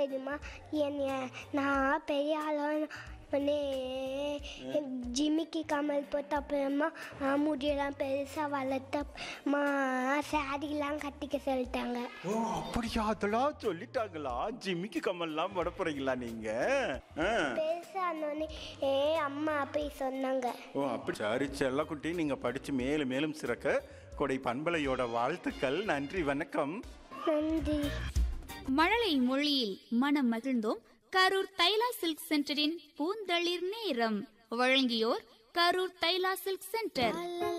தெரியுமா என்னைய நான் பெரிய ஆளான உடனே ஜிமிக்கி கமல் போட்ட அப்புறமா ஆ, முடியெல்லாம் பெருசாக வளர்த்தமா சாரிலாம் கட்டிக்க சொல்லிட்டாங்க ஓ அப்படியா அதெல்லாம் சொல்லிட்டாங்களா ஜிமிக்கி கமல்லாம் போட போறீங்களா நீங்க ஆ. பெருசானோடனே ஏ அம்மா அப்படி சொன்னாங்க ஓ அப்படி சரி செல்லக்குட்டி நீங்க படிச்சு மேலும் மேலும் சிறக்க கொடை பண்பலையோட வாழ்த்துக்கள் நன்றி வணக்கம் நன்றி மழலை மொழியில் மனம் மகிழ்ந்தோம் கரூர் தைலா சில்க் சென்டரின் பூந்தளிர் நேரம் வழங்கியோர் கரூர் தைலா சில்க் சென்டர்